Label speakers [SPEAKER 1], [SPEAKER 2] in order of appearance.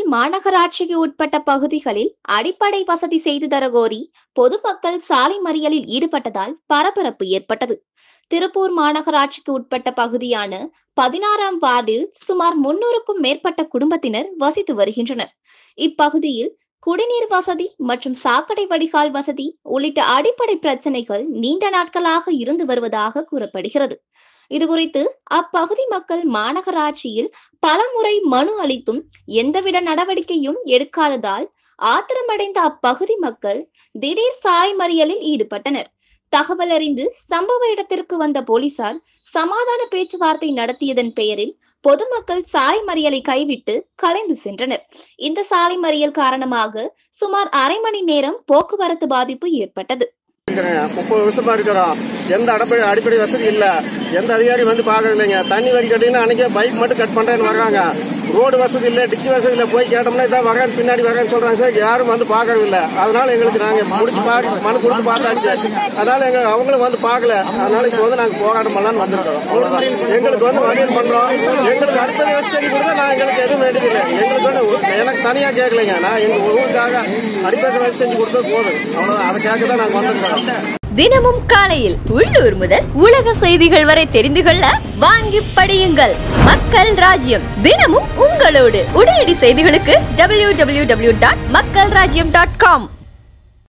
[SPEAKER 1] மாநகராட்சிக்கு உட்பட்ட பகுதிகளில் அடிப்படை வசதி செய்து தர கோரி பொதுமக்கள் சாலை மறியலில் ஈடுபட்டதால் பரபரப்பு ஏற்பட்டது திருப்பூர் மாநகராட்சிக்கு உட்பட்ட பகுதியான பதினாறாம் வார்டில் சுமார் முன்னூறுக்கும் மேற்பட்ட குடும்பத்தினர் வசித்து வருகின்றனர் இப்பகுதியில் குடிநீர் வசதி மற்றும் சாக்கடை வடிகால் வசதி உள்ளிட்ட அடிப்படை பிரச்சனைகள் நீண்ட நாட்களாக இருந்து வருவதாக கூறப்படுகிறது இதுகுறித்து அப்பகுதி மக்கள் மாநகராட்சியில் பலமுறை மனு அளித்தும் எந்தவித நடவடிக்கையும் எடுக்காததால் ஆத்திரமடைந்த அப்பகுதி மக்கள் திடீர் சாலை மறியலில் ஈடுபட்டனர் தகவல் அறிந்து சம்பவ இடத்திற்கு வந்த போலீசார் சமாதான பேச்சுவார்த்தை நடத்தியதன் பெயரில் பொதுமக்கள் சாலை மறியலை கைவிட்டு கலைந்து சென்றனர் இந்த சாலை மறியல் காரணமாக சுமார் அரை மணி நேரம் போக்குவரத்து பாதிப்பு ஏற்பட்டது
[SPEAKER 2] இருக்கிறேன் முப்பது வருஷமா இருக்கிறோம் எந்த அடிப்படை அடிப்படை வசதி இல்ல எந்த அதிகாரி வந்து பாக்குறது இல்லைங்க தண்ணி வரி கட்டினா அன்னைக்கே பைக் மட்டும் கட் பண்றேன்னு வர்றாங்க ரோடு வசதி இல்ல டிச்சு வசதி இல்ல போய் கேட்டோம்னா இதான் வரேன் பின்னாடி வரேன்னு சொல்றாங்க சார் யாரும் வந்து பாக்கறது இல்ல அதனால எங்களுக்கு நாங்க முடிச்சு பாரு மனு கொடுத்து பார்த்தாச்சு அதனால எங்க அவங்களும் வந்து பார்க்கல அதனால இப்ப வந்து நாங்க போராட்டம் பண்ணலாம்னு வந்திருக்கோம் அவ்வளவுதான் எங்களுக்கு வந்து மறியல் பண்றோம் எங்களுக்கு அடிப்படை வசதி கொடுத்தா நான் எங்களுக்கு எதுவும் வேண்டியதில்லை எங்களுக்கு வந்து எனக்கு தனியா கேட்கலைங்க நான் எங்க ஊருக்காக அடிப்படை வசதி செஞ்சு கொடுத்தா போதும் அவ்வளவுதான் அதை கேட்க தான் நாங்க வந்திருக்கோம்
[SPEAKER 3] தினமும் காலையில் உள்ளூர் முதல் உலக செய்திகள் வரை தெரிந்து கொள்ள வாங்கி படியுங்கள் மக்கள் ராஜ்யம் தினமும் உங்களோடு உடனடி செய்திகளுக்கு டபிள்யூ டாட் மக்கள் ராஜ்யம் டாட் காம்